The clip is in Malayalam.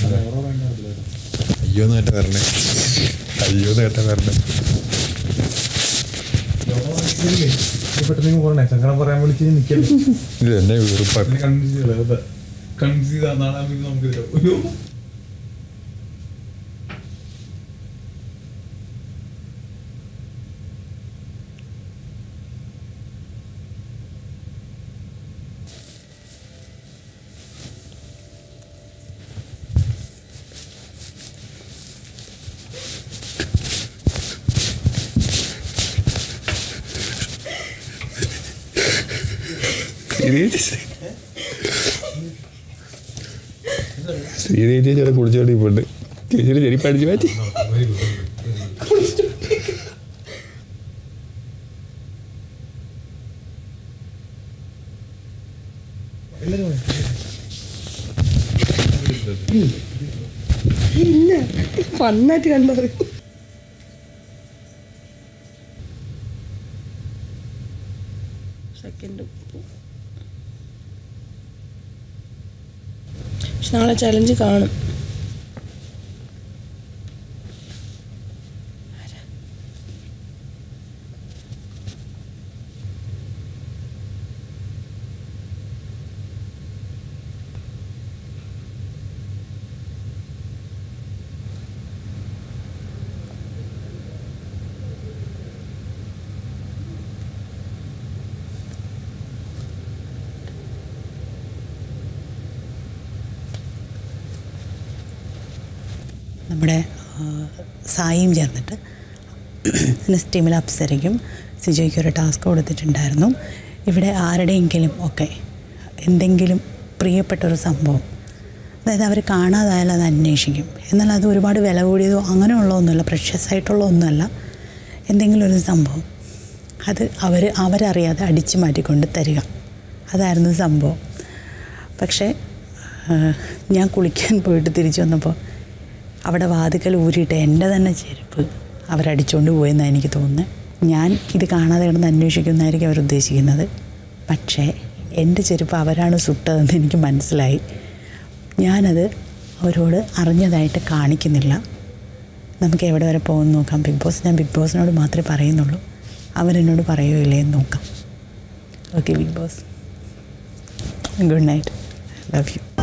അയ്യോ നേട്ട വരണേ അയ്യോ നേട്ട വരണേ പെട്ടെന്ന് പോരണേ സങ്കടം പറയാൻ വിളിച്ച് നിൽക്കല്ലേ ഇത് എന്നെ വെറുപ്പാക്കി കൺഫ്യൂസ് ചെയ്താ നാളെ നമുക്ക് തരാം അയ്യോ ശ്രീദേവി ചേച്ചി അവിടെ കുളിച്ചോണ്ടി പോണ്ട് ചേച്ചിയുടെ ചെരിപ്പ് അടിച്ചു മാറ്റി ഇല്ല ഫണ്ണായിട്ട് കണ്ടു സെക്കൻഡ് പക്ഷെ നാളെ ചലഞ്ച് കാണും നമ്മുടെ ആ, സായിയും ചേർന്നിട്ട് നെക്സ്റ്റ് ടീമിൽ അപ്സരയ്ക്കും സിജോയ്ക്കും ഒരു ടാസ്ക് കൊടുത്തിട്ടുണ്ടായിരുന്നു ഇവിടെ ആരുടെയെങ്കിലും ഒക്കെ എന്തെങ്കിലും പ്രിയപ്പെട്ട ഒരു സംഭവം അതായത് അവർ കാണാതായാൽ അത് അന്വേഷിക്കും എന്നാൽ അത് ഒരുപാട് വില കൂടിയതോ അങ്ങനെയുള്ള ഒന്നുമല്ല പ്രഷ്യസ് ആയിട്ടുള്ള ഒന്നുമല്ല എന്തെങ്കിലും ഒരു സംഭവം അത് അവർ അവരറിയാതെ അടിച്ചു മാറ്റിക്കൊണ്ട് തരിക അതായിരുന്നു സംഭവം പക്ഷേ ആ, ഞാൻ കുളിക്കാൻ പോയിട്ട് തിരിച്ചു വന്നപ്പോൾ അവിടെ വാതിക്കൽ ഊരിയിട്ട് എൻ്റെ തന്നെ ചെരുപ്പ് അവരടിച്ചുകൊണ്ട് പോയെന്നാണ് എനിക്ക് തോന്നുന്നത് ഞാൻ ഇത് കാണാതെ കിടന്ന് അന്വേഷിക്കുന്നതായിരിക്കും അവർ ഉദ്ദേശിക്കുന്നത് പക്ഷേ എൻ്റെ ചെരുപ്പ് അവരാണ് സുട്ടതെന്ന് എനിക്ക് മനസ്സിലായി ഞാനത് അവരോട് അറിഞ്ഞതായിട്ട് കാണിക്കുന്നില്ല നമുക്ക് എവിടെ വരെ പോകുമെന്ന് നോക്കാം ബിഗ് ബോസ് ഞാൻ ബിഗ് ബോസിനോട് മാത്രമേ പറയുന്നുള്ളൂ അവരെന്നോട് പറയുമോ ഇല്ലേ എന്ന് നോക്കാം okay big boss good night love U